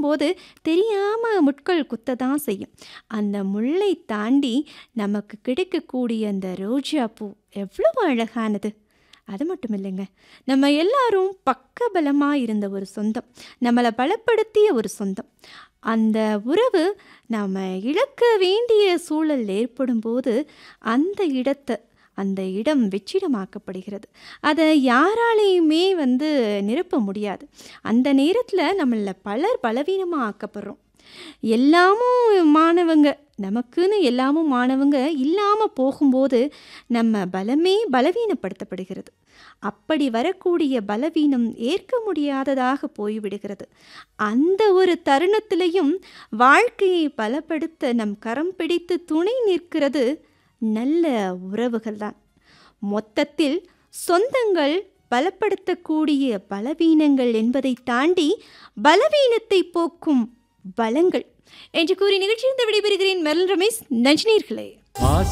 நடக்கும்போது தெரியாமல் முட்கள் குத்த தான் செய்யும் அந்த முள்ளை தாண்டி நமக்கு கிடைக்கக்கூடிய அந்த ரோஜா பூ எவ்வளவு அழகானது அது மட்டும் இல்லைங்க நம்ம எல்லாரும் பக்கபலமாக இருந்த ஒரு சொந்தம் நம்மளை பலப்படுத்திய ஒரு சொந்தம் அந்த உறவு நாம் இழக்க வேண்டிய சூழல் ஏற்படும் போது அந்த இடத்தை அந்த இடம் வெற்றிடமாக்கப்படுகிறது அதை யாராலையுமே வந்து நிரப்ப முடியாது அந்த நேரத்தில் நம்மள பலர் பலவீனமாக ஆக்கப்படுறோம் எல்லாமும் மாணவங்க நமக்குன்னு எல்லாமும் மாணவங்க இல்லாமல் போகும்போது நம்ம பலமே பலவீனப்படுத்தப்படுகிறது அப்படி வரக்கூடிய பலவீனம் ஏற்க முடியாததாக போய்விடுகிறது அந்த ஒரு தருணத்திலையும் வாழ்க்கையை பலப்படுத்த நம் கரம் பிடித்து துணை நிற்கிறது நல்ல உறவுகள் தான் மொத்தத்தில் சொந்தங்கள் பலப்படுத்தக்கூடிய பலவீனங்கள் என்பதை தாண்டி பலவீனத்தை போக்கும் பலங்கள் என்று கூறி நிகழ்ச்சியிருந்து விடைபெறுகிறேன் மெரல் ரமேஷ் நஞ்சினீர்களே ஆசை